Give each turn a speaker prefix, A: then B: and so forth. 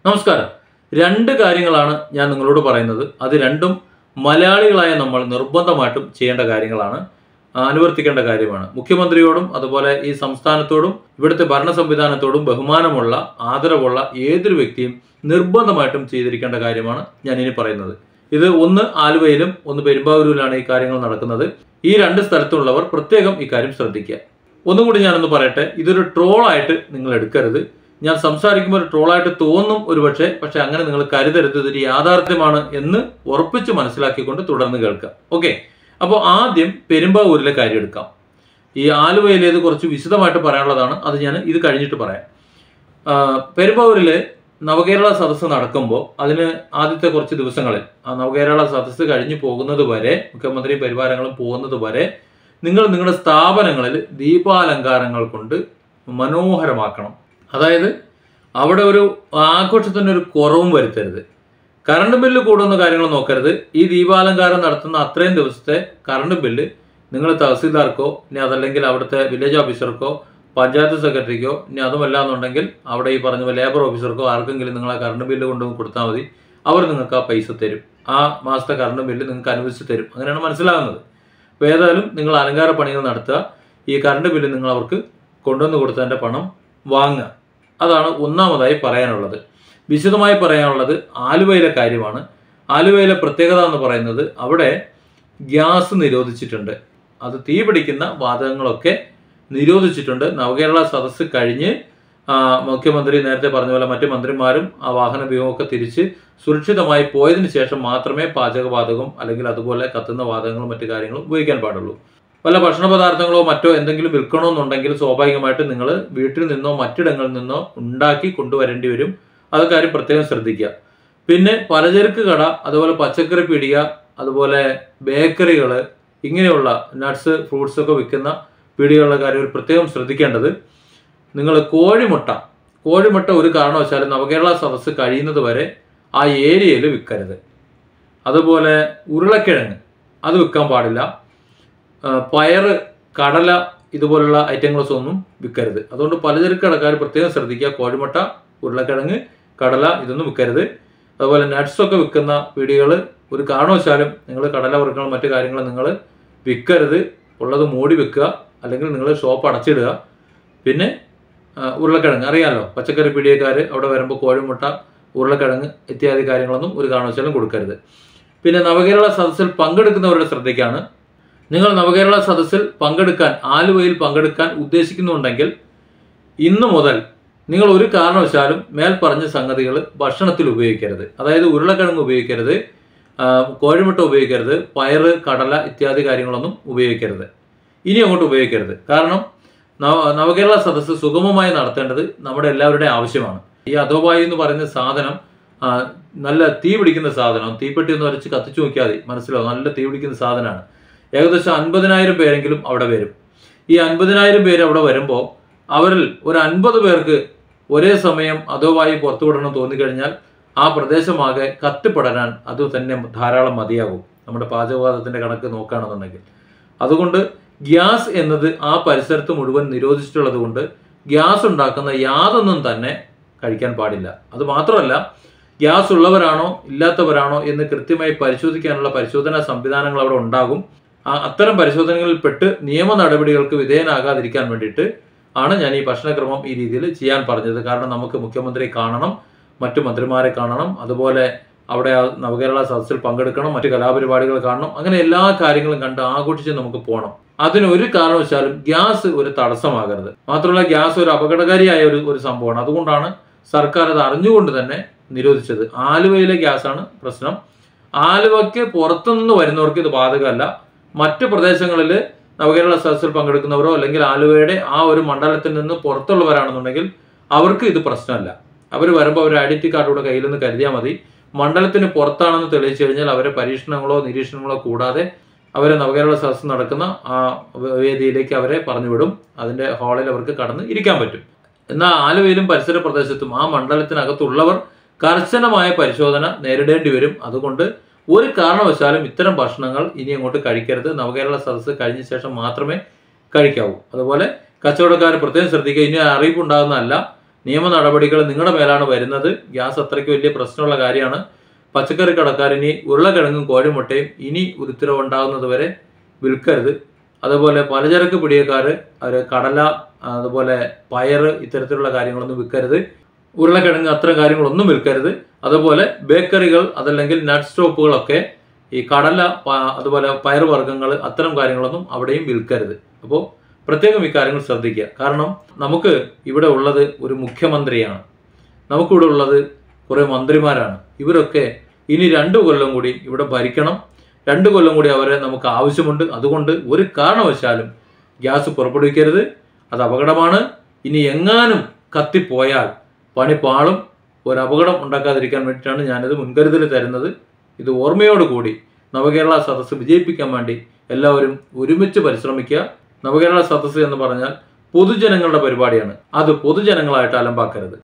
A: നമസ്കാരം രണ്ട് കാര്യങ്ങളാണ് ഞാൻ നിങ്ങളോട് പറയുന്നത് അത് രണ്ടും മലയാളികളായ നമ്മൾ നിർബന്ധമായിട്ടും ചെയ്യേണ്ട കാര്യങ്ങളാണ് ആ, അനുവർത്തിക്കേണ്ട കാര്യമാണ് മുഖ്യമന്ത്രിയോടും അതുപോലെ ഈ സംസ്ഥാനത്തോടും ഇവിടുത്തെ ഭരണ സംവിധാനത്തോടും ബഹുമാനമുള്ള ആദരവുള്ള ഏതൊരു വ്യക്തിയും നിർബന്ധമായിട്ടും ചെയ്തിരിക്കേണ്ട കാര്യമാണ് ഞാൻ ഇനി പറയുന്നത് ഇത് ഒന്ന് ആലുവയിലും ഒന്ന് പെരുമ്പാവൂരിലാണ് ഈ കാര്യങ്ങൾ നടക്കുന്നത് ഈ രണ്ട് സ്ഥലത്തുള്ളവർ പ്രത്യേകം ഈ കാര്യം ശ്രദ്ധിക്കുക ഒന്നും കൂടി ഞാനൊന്ന് പറയട്ടെ ഇതൊരു ട്രോളായിട്ട് നിങ്ങൾ എടുക്കരുത് ഞാൻ സംസാരിക്കുമ്പോൾ ഒരു ട്രോളായിട്ട് തോന്നും ഒരുപക്ഷെ പക്ഷെ അങ്ങനെ നിങ്ങൾ കരുതരുത് ഇതൊരു യാഥാർത്ഥ്യമാണ് എന്ന് ഉറപ്പിച്ച് മനസ്സിലാക്കിക്കൊണ്ട് തുടർന്ന് കേൾക്കാം ഓക്കെ അപ്പോൾ ആദ്യം പെരുമ്പാവൂരിലെ കാര്യം എടുക്കാം ഈ ആലുവയിലേത് കുറച്ച് വിശദമായിട്ട് പറയാനുള്ളതാണ് അത് ഞാൻ ഇത് കഴിഞ്ഞിട്ട് പറയാം ആ, പെരുമ്പാവൂരില് നവകേരള സദസ്സ് നടക്കുമ്പോൾ അതിന് ആദ്യത്തെ കുറച്ച് ദിവസങ്ങളിൽ ആ നവകേരള സദസ്സ് കഴിഞ്ഞു പോകുന്നത് വരെ മുഖ്യമന്ത്രിയും പരിവാരങ്ങളും പോകുന്നത് വരെ നിങ്ങൾ നിങ്ങളുടെ സ്ഥാപനങ്ങളിൽ ദീപാലങ്കാരങ്ങൾ കൊണ്ട് മനോഹരമാക്കണം അതായത് അവിടെ ഒരു ആഘോഷത്തിന് ഒരു കുറവും വരുത്തരുത് കറണ്ട് ബില്ല് കൂടുന്ന കാര്യങ്ങൾ നോക്കരുത് ഈ ദീപാലങ്കാരം നടത്തുന്ന അത്രയും ദിവസത്തെ കറണ്ട് ബില്ല് നിങ്ങൾ തഹസീൽദാർക്കോ ഇനി അതല്ലെങ്കിൽ അവിടുത്തെ വില്ലേജ് ഓഫീസർക്കോ പഞ്ചായത്ത് സെക്രട്ടറിക്കോ ഇനി അതുമല്ല എന്നുണ്ടെങ്കിൽ അവിടെ ഈ പറഞ്ഞ പോലെ ലേബർ ഓഫീസർക്കോ ആർക്കെങ്കിലും നിങ്ങൾ ആ കറണ്ട് ബില്ല് കൊണ്ടുവന്ന് കൊടുത്താൽ മതി അവർ നിങ്ങൾക്ക് ആ പൈസ തരും ആ മാസത്തെ കറണ്ട് ബില്ല് നിങ്ങൾക്ക് അനുവദിച്ച് തരും അങ്ങനെയാണ് മനസ്സിലാകുന്നത് അപ്പോൾ ഏതായാലും നിങ്ങൾ അലങ്കാര പണികൾ നടത്തുക ഈ കറണ്ട് ബില്ല് നിങ്ങൾ അവർക്ക് കൊണ്ടുവന്ന് കൊടുത്തതിൻ്റെ പണം വാങ്ങുക അതാണ് ഒന്നാമതായി പറയാനുള്ളത് വിശദമായി പറയാനുള്ളത് ആലുവയിലെ കാര്യമാണ് ആലുവയിലെ പ്രത്യേകത എന്ന് പറയുന്നത് അവിടെ ഗ്യാസ് നിരോധിച്ചിട്ടുണ്ട് അത് തീ പിടിക്കുന്ന വാതകങ്ങളൊക്കെ നിരോധിച്ചിട്ടുണ്ട് നവകേരള സദസ്സ് കഴിഞ്ഞ് ആ, മുഖ്യമന്ത്രി നേരത്തെ പറഞ്ഞ പോലെ മറ്റു മന്ത്രിമാരും ആ വാഹന വ്യൂഹമൊക്കെ തിരിച്ച് സുരക്ഷിതമായി പോയതിനു ശേഷം മാത്രമേ പാചകവാതകം അല്ലെങ്കിൽ അതുപോലെ കത്തുന്ന വാതകങ്ങളും മറ്റു കാര്യങ്ങളും ഉപയോഗിക്കാൻ പാടുള്ളൂ വല്ല ഭക്ഷണ പദാർത്ഥങ്ങളോ മറ്റോ എന്തെങ്കിലും വിൽക്കണമെന്നുണ്ടെങ്കിൽ സ്വാഭാവികമായിട്ടും നിങ്ങൾ വീട്ടിൽ നിന്നോ മറ്റിടങ്ങളിൽ നിന്നോ ഉണ്ടാക്കി കൊണ്ടുവരേണ്ടി വരും അത് കാര്യം പ്രത്യേകം ശ്രദ്ധിക്കുക പിന്നെ പലചരക്ക് കട അതുപോലെ പച്ചക്കറി പീടിക അതുപോലെ ബേക്കറികൾ ഇങ്ങനെയുള്ള നട്ട്സ് ഫ്രൂട്ട്സ് ഒക്കെ വിൽക്കുന്ന പീടികകളുടെ കാര്യം ഒരു പ്രത്യേകം ശ്രദ്ധിക്കേണ്ടത് നിങ്ങൾ കോഴിമുട്ട കോഴിമുട്ട ഒരു കാരണവശാലും നവകേരള സദസ്സ് കഴിയുന്നത് വരെ ആ ഏരിയയിൽ വിൽക്കരുത് അതുപോലെ ഉരുളക്കിഴങ്ങ് അത് വിൽക്കാൻ പാടില്ല ആ, പയറ് കടല ഇതുപോലുള്ള ഐറ്റങ്ങളൊക്കെ ഒന്നും വിൽക്കരുത് അതുകൊണ്ട് പലചരക്ക് കടക്കാർ പ്രത്യേകം ശ്രദ്ധിക്കുക കോഴിമുട്ട ഉരുളക്കിഴങ്ങ് കടല ഇതൊന്നും വിൽക്കരുത് അതുപോലെ nuts ഒക്കെ വിൽക്കുന്ന പീടികൾ ഒരു കാരണവശാലും നിങ്ങൾ കടല വർഗ്ഗങ്ങൾ മറ്റു കാര്യങ്ങൾ നിങ്ങൾ വിൽക്കരുത് ഉള്ളത് മൂടി വെക്കുക അല്ലെങ്കിൽ നിങ്ങൾ ഷോപ്പ് അടച്ചിടുക പിന്നെ ആ, ഉരുളക്കിഴങ്ങ് അറിയാമല്ലോ പച്ചക്കറി പീടികക്കാർ അവിടെ വരുമ്പോൾ കോഴിമുട്ട ഉരുളക്കിഴങ്ങ് ഇത്യാദി കാര്യങ്ങളൊന്നും ഒരു കാരണവശാലും കൊടുക്കരുത് പിന്നെ നവകേരള സദസ്സിൽ പങ്കെടുക്കുന്നവരുടെ ശ്രദ്ധയ്ക്കാണ് നിങ്ങൾ നവകേരള സദസ്സിൽ പങ്കെടുക്കാൻ ആലുവയിൽ പങ്കെടുക്കാൻ ഉദ്ദേശിക്കുന്നുണ്ടെങ്കിൽ ഇന്നു മുതൽ നിങ്ങൾ ഒരു കാരണവശാലും മേൽ പറഞ്ഞ സംഗതികൾ ഭക്ഷണത്തിൽ ഉപയോഗിക്കരുത് അതായത് ഉരുളക്കിഴങ്ങ് ഉപയോഗിക്കരുത് ആ, കോഴിമുട്ട ഉപയോഗിക്കരുത് പയറ് കടല ഇത്യാദി കാര്യങ്ങളൊന്നും ഉപയോഗിക്കരുത് ഇനി അങ്ങോട്ട് ഉപയോഗിക്കരുത് കാരണം നവ നവകേരള സദസ്സ് സുഗമമായി നടത്തേണ്ടത് നമ്മുടെ എല്ലാവരുടെയും ആവശ്യമാണ് ഈ അധോവായു എന്ന് പറയുന്ന സാധനം ആ, നല്ല തീ പിടിക്കുന്ന സാധനം തീപ്പെട്ടി ഒന്ന് വരച്ച് കത്തിച്ചു നോക്കിയാൽ മതി മനസ്സിലാവും നല്ല തീ പിടിക്കുന്ന സാധനമാണ് ഏകദേശം അൻപതിനായിരം പേരെങ്കിലും അവിടെ വരും ഈ അൻപതിനായിരം പേര് അവിടെ വരുമ്പോൾ അവരിൽ ഒരു അൻപത് പേർക്ക് ഒരേ സമയം അധോവായു പുറത്തു വിടണം തോന്നിക്കഴിഞ്ഞാൽ ആ പ്രദേശമാകെ കത്തിപ്പടരാൻ അത് തന്നെ ധാരാളം മതിയാകും നമ്മുടെ പാചകവാദത്തിന്റെ കണക്ക് നോക്കുകയാണെന്നുണ്ടെങ്കിൽ അതുകൊണ്ട് ഗ്യാസ് എന്നത് ആ പരിസരത്ത് മുഴുവൻ നിരോധിച്ചിട്ടുള്ളത് കൊണ്ട് ഗ്യാസ് ഉണ്ടാക്കുന്ന യാതൊന്നും തന്നെ കഴിക്കാൻ പാടില്ല അത് മാത്രമല്ല ഗ്യാസ് ഉള്ളവരാണോ ഇല്ലാത്തവരാണോ എന്ന് കൃത്യമായി പരിശോധിക്കാനുള്ള പരിശോധനാ സംവിധാനങ്ങൾ അവിടെ ഉണ്ടാകും ആ അത്തരം പരിശോധനകളിൽ പെട്ട് നിയമ നടപടികൾക്ക് വിധേയനാകാതിരിക്കാൻ വേണ്ടിയിട്ട് ആണ് ഞാൻ ഈ ഭക്ഷണക്രമം ഈ രീതിയിൽ ചെയ്യാൻ പറഞ്ഞത് കാരണം നമുക്ക് മുഖ്യമന്ത്രിയെ കാണണം മറ്റു മന്ത്രിമാരെ കാണണം അതുപോലെ അവിടെ ആ നവകേരള സദസ്സിൽ പങ്കെടുക്കണം മറ്റു കലാപരിപാടികൾ കാണണം അങ്ങനെ എല്ലാ കാര്യങ്ങളും കണ്ട് ആഘോഷിച്ച് നമുക്ക് പോകണം അതിന് ഒരു കാരണവശാലും ഗ്യാസ് ഒരു തടസ്സമാകരുത് മാത്രമല്ല ഗ്യാസ് ഒരു അപകടകാരിയായ ഒരു ഒരു സംഭവമാണ് അതുകൊണ്ടാണ് സർക്കാർ അത് അറിഞ്ഞുകൊണ്ട് തന്നെ നിരോധിച്ചത് ആലുവയിലെ ഗ്യാസാണ് പ്രശ്നം ആലുവയ്ക്ക് പുറത്തുനിന്ന് വരുന്നവർക്ക് ഇത് ബാധകമല്ല മറ്റ് പ്രദേശങ്ങളിൽ നവകേരള സദസ്സിൽ പങ്കെടുക്കുന്നവരോ അല്ലെങ്കിൽ ആലുവയുടെ ആ ഒരു മണ്ഡലത്തിൽ നിന്ന് പുറത്തുള്ളവരാണെന്നുണ്ടെങ്കിൽ അവർക്ക് ഇത് പ്രശ്നമല്ല അവർ വരുമ്പോൾ അവർ ഐഡന്റിറ്റി കാർഡ് കൂടെ കയ്യിൽ നിന്ന് കരുതിയാൽ മതി മണ്ഡലത്തിന് പുറത്താണെന്ന് തെളിയിച്ചു കഴിഞ്ഞാൽ അവരെ പരീക്ഷണങ്ങളോ നിരീക്ഷണങ്ങളോ കൂടാതെ അവരെ നവകേരള സദസ്സ് നടക്കുന്ന ആ വേദിയിലേക്ക് അവരെ പറഞ്ഞുവിടും അതിന്റെ ഹാളിൽ അവർക്ക് കടന്ന് ഇരിക്കാൻ പറ്റും എന്നാൽ ആലുവയിലും പരിസര പ്രദേശത്തും ആ മണ്ഡലത്തിനകത്തുള്ളവർ കർശനമായ പരിശോധന നേരിടേണ്ടി വരും അതുകൊണ്ട് ഒരു കാരണവശാലും ഇത്തരം ഭക്ഷണങ്ങൾ ഇനി അങ്ങോട്ട് കഴിക്കരുത് നവകേരള സദസ്സ് കഴിഞ്ഞ ശേഷം മാത്രമേ കഴിക്കാവൂ അതുപോലെ കച്ചവടക്കാർ പ്രത്യേകം ശ്രദ്ധിക്കുക ഇനി അറിയിപ്പ് ഉണ്ടാകുന്നതല്ല നിയമ നടപടികൾ നിങ്ങളുടെ മേലാണ് വരുന്നത് ഗ്യാസ് അത്രയ്ക്ക് വലിയ പ്രശ്നമുള്ള കാര്യമാണ് പച്ചക്കറി കടക്കാർ ഇനി ഉരുളക്കിഴങ്ങും കോഴിമുട്ടയും ഇനി ഉരുത്തിരവുണ്ടാകുന്നത് വരെ വിൽക്കരുത് അതുപോലെ പലചരക്ക് പിടിയക്കാർ അവർ കടല അതുപോലെ പയർ ഇത്തരത്തിലുള്ള കാര്യങ്ങളൊന്നും വിൽക്കരുത് ഉരുളക്കിഴങ്ങ് അത്തരം കാര്യങ്ങളൊന്നും വിൽക്കരുത് അതുപോലെ ബേക്കറികൾ അതല്ലെങ്കിൽ നട്ട് സ്റ്റോപ്പുകളൊക്കെ ഈ കടല പ- അതുപോലെ പയറുവർഗ്ഗങ്ങൾ അത്തരം കാര്യങ്ങളൊന്നും അവിടെയും വിൽക്കരുത് അപ്പോൾ പ്രത്യേകം ഇക്കാര്യങ്ങൾ ശ്രദ്ധിക്കുക കാരണം നമുക്ക് ഇവിടെ ഉള്ളത് ഒരു മുഖ്യമന്ത്രിയാണ് നമുക്കിവിടെ ഉള്ളത് കുറേ മന്ത്രിമാരാണ് ഇവരൊക്കെ ഇനി രണ്ടു കൊല്ലം കൂടി ഇവിടെ ഭരിക്കണം രണ്ടു കൊല്ലം കൂടി അവരെ നമുക്ക് ആവശ്യമുണ്ട് അതുകൊണ്ട് ഒരു കാരണവശാലും ഗ്യാസ് പുറപ്പെടുവിക്കരുത് അത് അപകടമാണ് ഇനി എങ്ങാനും കത്തിപ്പോയാൽ പണി പാളും ഒരു അപകടം ഉണ്ടാക്കാതിരിക്കാൻ വേണ്ടിയിട്ടാണ് ഞാനിത് മുൻകരുതൽ തരുന്നത് ഇത് ഓർമ്മയോടുകൂടി നവകേരള സദസ്സ് വിജയിപ്പിക്കാൻ വേണ്ടി എല്ലാവരും ഒരുമിച്ച് പരിശ്രമിക്കുക നവകേരള സദസ്സ് എന്ന് പറഞ്ഞാൽ പൊതുജനങ്ങളുടെ പരിപാടിയാണ് അത് പൊതുജനങ്ങളായിട്ട് അലമ്പാക്കരുത്